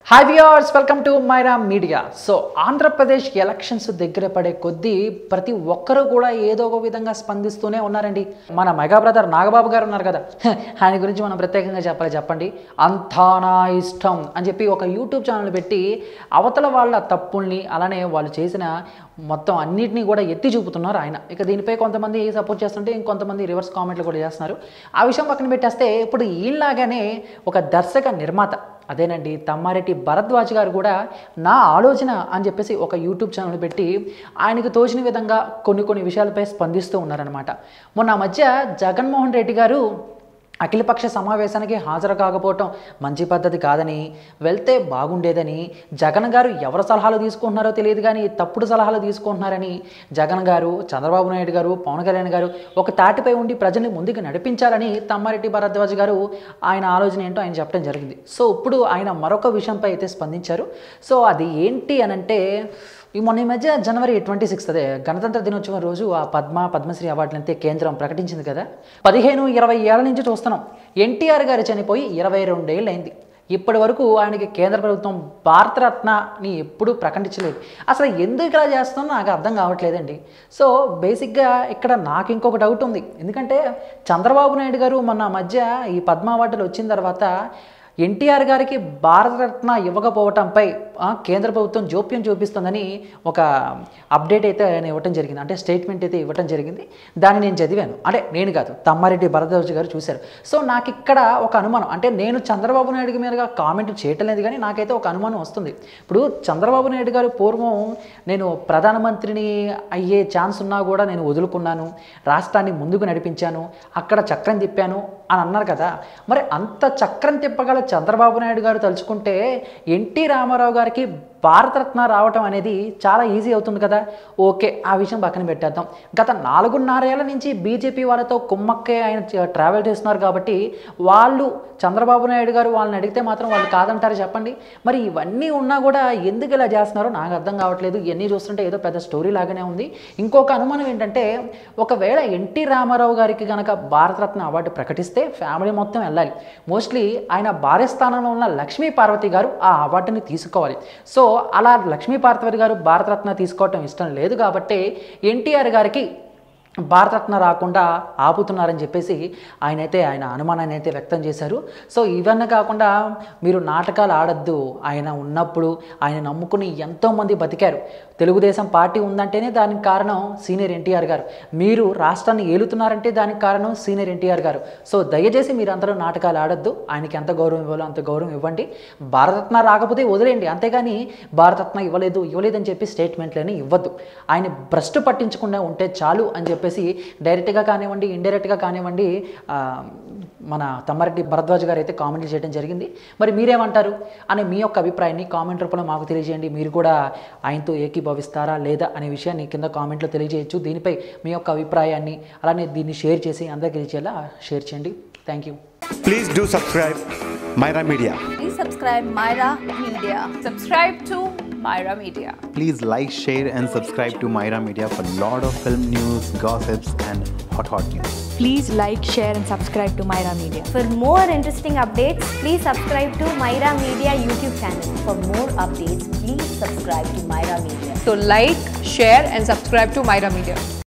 Hi viewers welcome to Myra media so Andhra Pradesh elections దగ్గర పడే కొద్దీ ప్రతి ఒక్కరూ కూడా ఏదో ఒక విధంగా స్పందిస్తూనే ఉన్నారండి మన మెగా బ్రదర్ నాగబాబు గారు ఉన్నారు కదా హ, ఆయన గురించి మనం ప్రత్యేకంగా చెప్పాలి చెప్పండి అంతా నా ఇష్టం అని చెప్పి ఒక యూట్యూబ్ ఛానల్ పెట్టి అవతల వాళ్ళ తప్పుల్ని అలానే వాళ్ళు చేసిన మొత్తం అన్నిటినీ కూడా ఎత్తి చూపుతున్నారు ఆయన ఇక దీనిపై కొంతమంది సపోర్ట్ చేస్తుంటే ఇంకొంతమంది రివర్స్ కామెంట్లు కూడా చేస్తున్నారు ఆ విషయం పక్కన పెట్టేస్తే ఇప్పుడు ఈలాగానే ఒక దర్శక నిర్మాత అదేనండి తమ్మారెడ్డి భరద్వాజ్ గారు కూడా నా ఆలోచన అని చెప్పేసి ఒక యూట్యూబ్ ఛానల్ పెట్టి ఆయనకు తోచిన విధంగా కొన్ని కొన్ని విషయాలపై స్పందిస్తూ ఉన్నారనమాట మొన్న ఆ మధ్య జగన్మోహన్ రెడ్డి గారు అఖిలపక్ష సమావేశానికి హాజరు కాకపోవటం మంచి పద్ధతి కాదని వెళ్తే బాగుండేదని జగన్ గారు ఎవరి సలహాలు తీసుకుంటున్నారో తెలియదు కానీ తప్పుడు సలహాలు తీసుకుంటున్నారని జగన్ గారు చంద్రబాబు నాయుడు గారు పవన్ కళ్యాణ్ గారు ఒక తాటిపై ఉండి ప్రజల్ని ముందుకు నడిపించాలని తమ్మారెడ్డి భరద్వాజ్ గారు ఆయన ఆలోచన ఏంటో ఆయన చెప్పడం జరిగింది సో ఇప్పుడు ఆయన మరొక విషయంపై అయితే స్పందించారు సో అది ఏంటి అనంటే ఈ మొన్న ఈ మధ్య జనవరి ట్వంటీ సిక్స్త్ అదే గణతంత్ర దినోత్సవం రోజు ఆ పద్మ పద్మశ్రీ అవార్డులు అయితే కేంద్రం ప్రకటించింది కదా పదిహేను ఇరవై ఏళ్ళ నుంచి చూస్తున్నాం ఎన్టీఆర్ గారు చనిపోయి ఇరవై రెండేళ్ళు అయింది ఇప్పటి వరకు ఆయనకి కేంద్ర ప్రభుత్వం భారతరత్నని ఎప్పుడూ ప్రకటించలేదు అసలు ఎందుకు ఇలా చేస్తుందో నాకు అర్థం కావట్లేదండి సో బేసిక్గా ఇక్కడ నాకు ఇంకొక డౌట్ ఉంది ఎందుకంటే చంద్రబాబు నాయుడు గారు మొన్న మధ్య ఈ పద్మ అవార్డులు వచ్చిన తర్వాత ఎన్టీఆర్ గారికి భారతరత్న ఇవ్వకపోవటంపై ఆ, కేంద్ర ప్రభుత్వం జోప్యం చూపిస్తుందని ఒక అప్డేట్ అయితే ఆయన ఇవ్వటం జరిగింది అంటే స్టేట్మెంట్ అయితే ఇవ్వటం జరిగింది దాన్ని నేను చదివాను అంటే నేను కాదు తమ్మారెడ్డి భరద్వాజ్ గారు చూశారు సో నాకు ఇక్కడ ఒక అనుమానం అంటే నేను చంద్రబాబు నాయుడు మీదుగా కామెంట్ చేయటం లేదు కానీ నాకైతే ఒక అనుమానం వస్తుంది ఇప్పుడు చంద్రబాబు నాయుడు గారు పూర్వం నేను ప్రధానమంత్రిని అయ్యే ఛాన్స్ ఉన్నా కూడా నేను వదులుకున్నాను రాష్ట్రాన్ని ముందుకు నడిపించాను అక్కడ చక్రం తిప్పాను అని అన్నారు కదా మరి అంత చక్రం తిప్పగల చంద్రబాబు నాయుడు గారు తలుచుకుంటే ఎన్టీ రామారావు గారికి భారతరత్న రావటం అనేది చాలా ఈజీ అవుతుంది కదా ఓకే ఆ విషయం పక్కన పెట్టేద్దాం గత నాలుగున్నరేళ్ల నుంచి బీజేపీ వాళ్ళతో కుమ్మక్కే ఆయన చ- ట్రావెల్ చేస్తున్నారు కాబట్టి వాళ్ళు చంద్రబాబు నాయుడు గారు వాళ్ళని అడిగితే మాత్రం వాళ్ళు కాదంటారు చెప్పండి మరి ఇవన్నీ ఉన్నా కూడా ఎందుకు ఇలా చేస్తున్నారో నాకు అర్థం కావట్లేదు ఇవన్నీ చూస్తుంటే ఏదో పెద్ద స్టోరీ లాగానే ఉంది ఇంకొక అనుమానం ఏంటంటే ఒకవేళ ఎన్టీ రామారావు గారికి కనుక భారతరత్న అవార్డు ప్రకటిస్తే ఫ్యామిలీ మొత్తం వెళ్ళాలి మోస్ట్లీ ఆయన భార్య స్థానంలో ఉన్న లక్ష్మీ పార్వతి గారు ఆ అవార్డుని తీసుకోవాలి సో అలా లక్ష్మీ పార్వతి గారు భారతరత్న తీసుకోవటం ఇష్టం లేదు కాబట్టి ఎన్టీఆర్ గారికి భారతరత్న రాకుండా ఆపుతున్నారని చెప్పేసి ఆయన అయితే ఆయన అనుమానాన్ని అయితే వ్యక్తం చేశారు సో ఇవన్నీ కాకుండా మీరు నాటకాలు ఆడద్దు ఆయన ఉన్నప్పుడు ఆయన నమ్ముకుని ఎంతోమంది బతికారు తెలుగుదేశం పార్టీ ఉందంటేనే దానికి కారణం సీనియర్ ఎన్టీఆర్ గారు మీరు రాష్ట్రాన్ని ఏలుతున్నారంటే దానికి కారణం సీనియర్ ఎన్టీఆర్ గారు సో దయచేసి మీరు అందరూ నాటకాలు ఆడద్దు ఆయనకి ఎంత గౌరవం ఇవ్వాలో అంత గౌరవం ఇవ్వండి భారతరత్న రాకపోతే వదిలేయండి అంతేగాని భారతరత్న ఇవ్వలేదు ఇవ్వలేదని చెప్పి స్టేట్మెంట్లని ఇవ్వద్దు ఆయన భ్రష్టు పట్టించకుండా ఉంటే చాలు అని చెప్పేసి డైరెక్ట్గా కానివ్వండి ఇండైరెక్ట్గా కానివ్వండి ఆ, మన తమ్మారెడ్డి భరద్వాజ్ గారు అయితే కామెంట్లు చేయడం జరిగింది మరి మీరేమంటారు అనే మీ యొక్క అభిప్రాయాన్ని కామెంట్ రూపంలో మాకు తెలియజేయండి మీరు కూడా ఆయనతో ఏకీభవిస్తారా లేదా అనే విషయాన్ని కింద కామెంట్లో తెలియజేయచ్చు దీనిపై మీ యొక్క అభిప్రాయాన్ని అలానే దీన్ని షేర్ చేసి అందరికీ తెలిసేలా షేర్ చేయండి thank you Please do subscribe Myra Media. Please subscribe Myra Media. Subscribe to Myra Media. Please like, share, and subscribe to Myra Media for lot of film news, gossips, and hot hot news. Please like, share, and subscribe to Myra Media. For more interesting updates, please subscribe to Myra Media YouTube channel. For more updates, please subscribe to Myra Media. So like, share and subscribe to Myra Media.